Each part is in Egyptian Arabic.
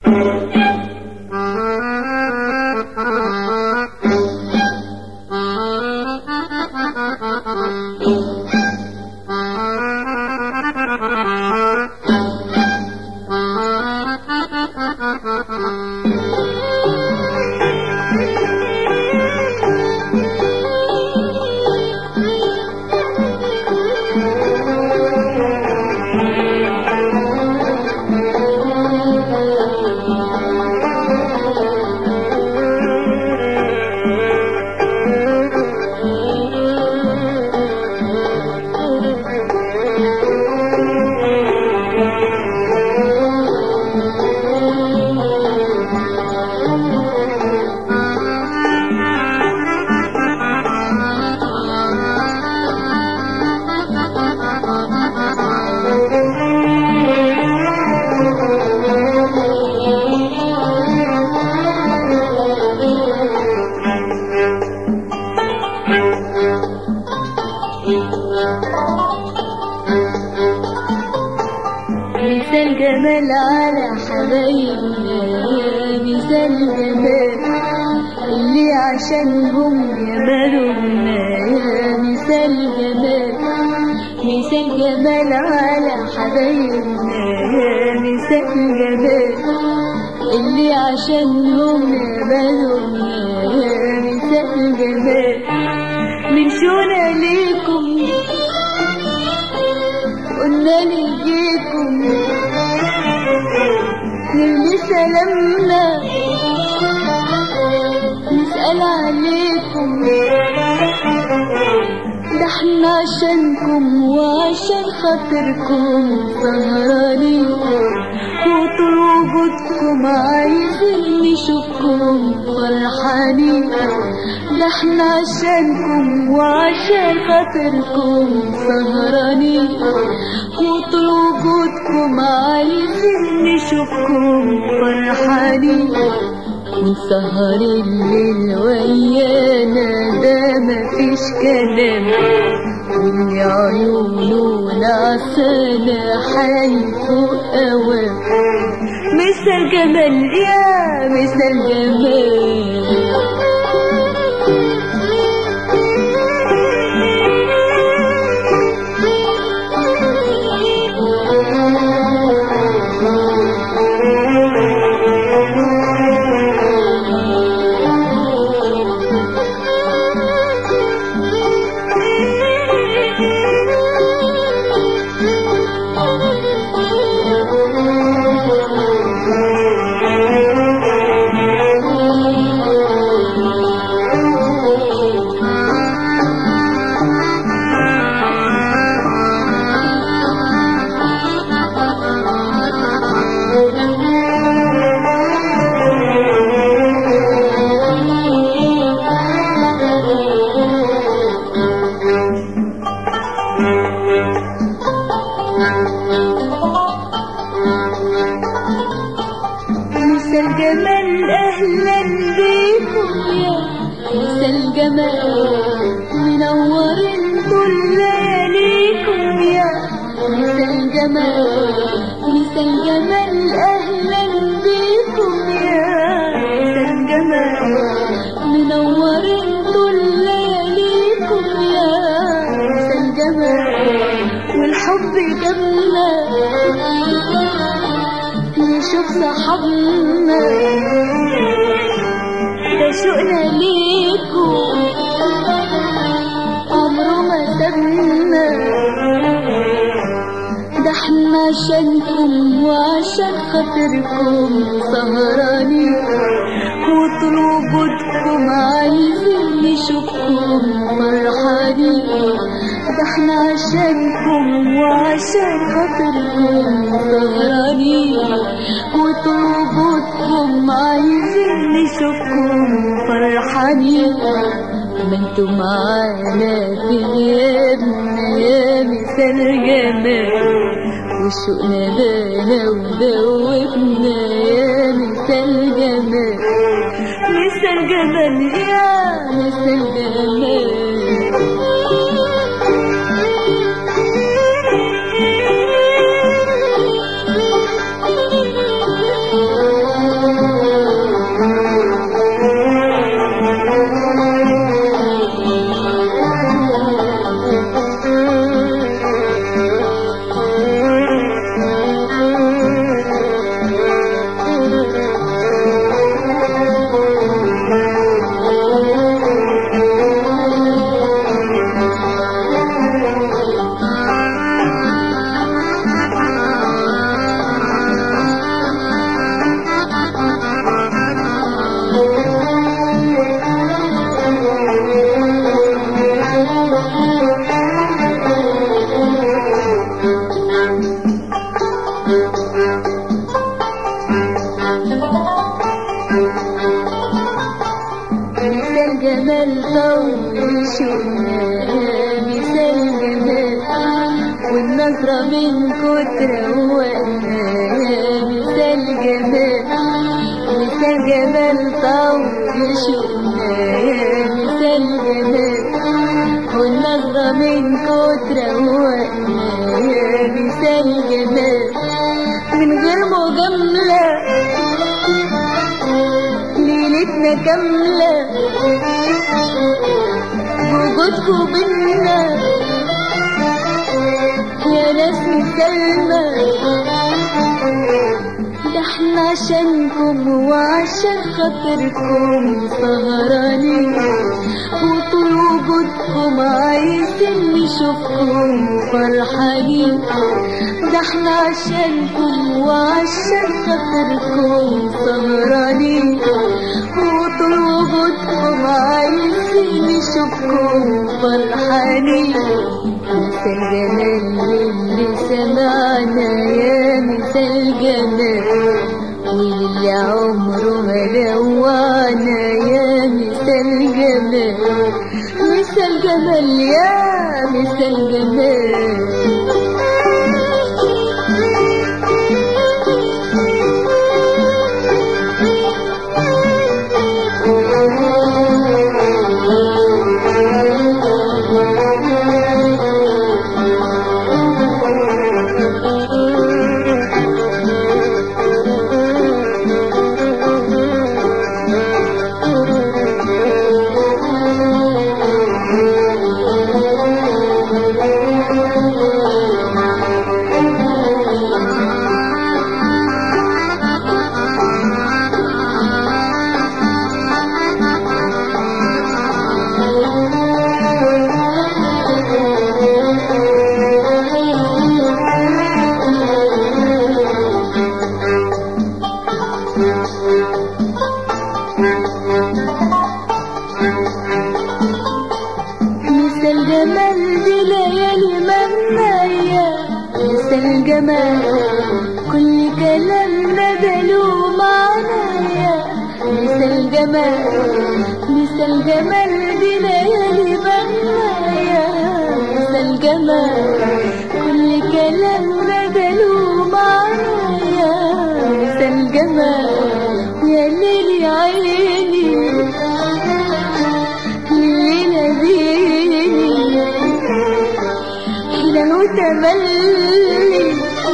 مثال جمال على حبايبنا مثال جمال اللي عشانهم جمالنا يا مثال جمال مثال جمال على حبايبنا يا مثال جمال اللي عشانهم جمالنا يا مثال جمال من شونا ليكم قلنا نجيكم نرمي سلامنا نسأل عليكم ده احنا عشانكم وعشان خاطركم سهرانين وطول وجودكم عايزين نشوفكم فرحانين ده احنا عشانكم وعشان خاطركم سهرانين وطول وجودكم عايزين نشوفكم فرحانين ونسهر الليل ويانا ده مفيش كلام واللي عيونه نعسانة حيفوق أوام مثل جمال يا مثل جمال مثل جمال اهلا بيكم يا مثل جمال منورين كل لياليكم يا مثل جمال مثل جمال اهلا بيكم يا مثل جمال منورين كل لياليكم يا مثل جمال والحب جمنا نشوف صحابنا ده شوقنا ليكم عمره ما سابنا ده احنا عشانكم وعشان خاطركم سهرانين وطول وجودكم عايزين نشوفكم فرحانين ده احنا عشانكم وعشان خاطركم سهرانين وطول وجودكم عايزين نشوفكم فرحانين ما انتوا معانا في غيابنا يا مثال جمال وشوقنا بها ودوبنا يا مثال جمال مثال جمال يا مثال جمال الجمال طول شوقنا مثال جمال والنظرة من كتر روقنا مثال جمال مثال جمال طول شوقنا مثال جمال والنظرة من كتر روقنا مثال جمال من غير مجاملة ليلتنا كاملة بوجودكوا بينا يا ناس مسلمة ده احنا عشانكم وعشان خاطركم سهرانين وطول وجودكم عايزين نشوفكم فرحانين ده احنا عشانكم وعشان خاطركم سهرانين وطول وجودكم عايزين نشوفكم فرحانين مثل جمال اللي سمعنا يا مثل جمال واللي عمره ما لوانا يا مثل جمال مثل جمال يا مثل جمال مثل جمال دي ليالي منايا مثل جمال كل كلامنا دلو معنايا مثل جمال مثل جمال دي ليالي منايا مثل جمال كل كلامنا دلو معنايا مثل جمال يا ليل يا عيني الليلة دي حلم وتملي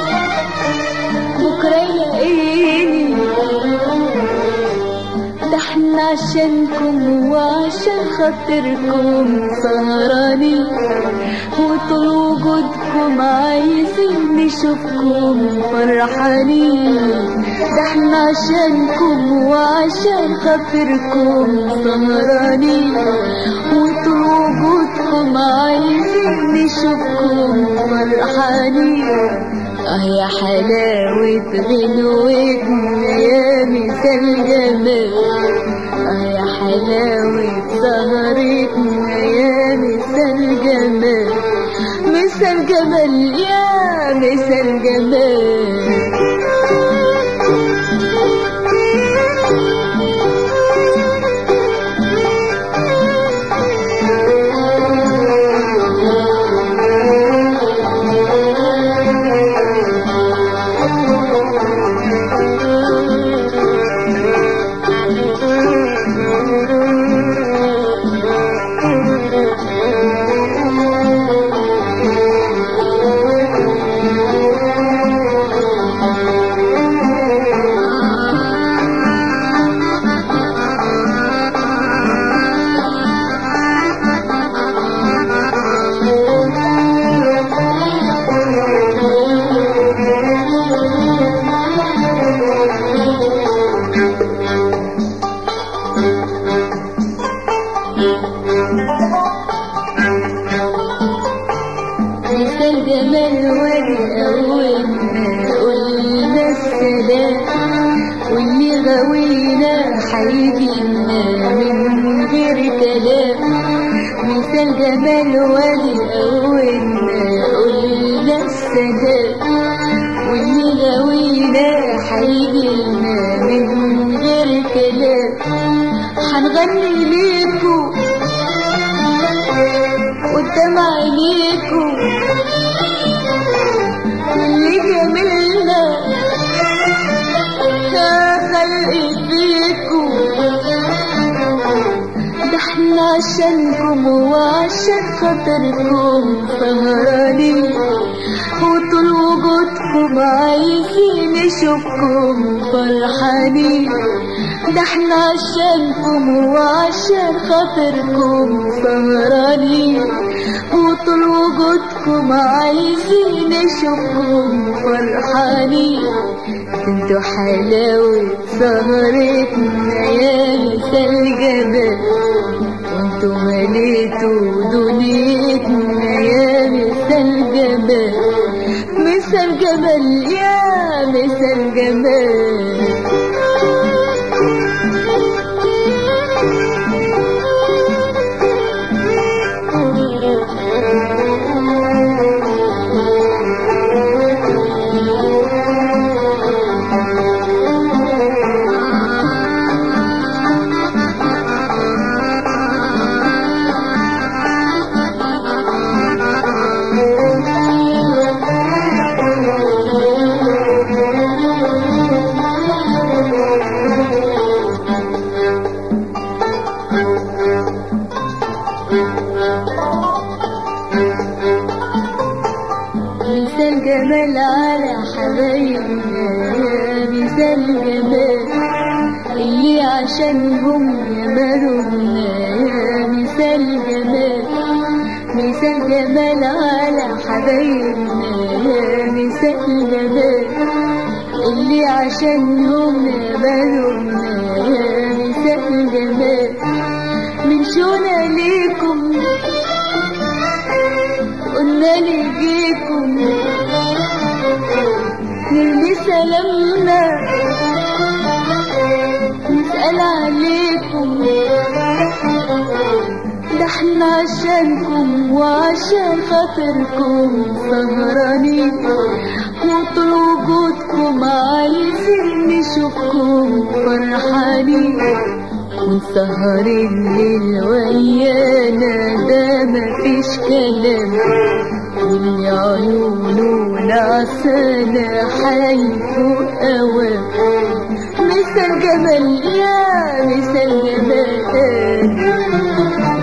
بكرة يلاقيني ده احنا عشانكم وعشان خاطركم سهرانين وطول وجودكم عايزين نشوفكم فرحانين ده احنا عشانكم وعشان خاطركم سهرانين وطول وجودكم عايزين نشوفكم فرحانين اه يا حلاوة غنوتنا يا مثال جمال اه يا حلاوة سهرتنا يا مثال جمال مثال جمال يا مثال جمال مثل جمال وادي أول ما قلنا السلام واللي غوينا حيجينا من غير كلام مثل جمال وادي أول ما قلنا السلام واللي غوينا حيجينا من غير كلام حنغني ليكو قدام عينيكم اللي جملنا يا خلق فيكم ده احنا عشانكم وعشان خاطركم سهرانين وطول وجودكم عايزين نشوفكم فرحانين ده احنا عشانكم وعشان خاطركم سهرانين وطول وجودكم عايزين نشوفكم فرحانين انتوا حلاوة سهرتنا يا مثال جبل وانتوا مليتوا دنيتنا يا مثال جبل مثال جبل يا مثال جبل مثال جمال على حبايبنا يا مثال جمال اللي عشانهم يمرنا يا مثال جمال مثال جمال على حبايبنا يا مثال جمال اللي عشانهم يمرنا يا مثال جمال من شونا ليكم قلنا نجيكم نرمي سلامنا نسأل عليكم ده احنا عشانكم وعشان خاطركم سهرانين وطول وجودكم عايزين نشوفكم فرحانين ونسهر الليل ويانا ده مفيش كلام واللي عيونه نعسانة حيفوق أوام مثل جمال يا مثل جمال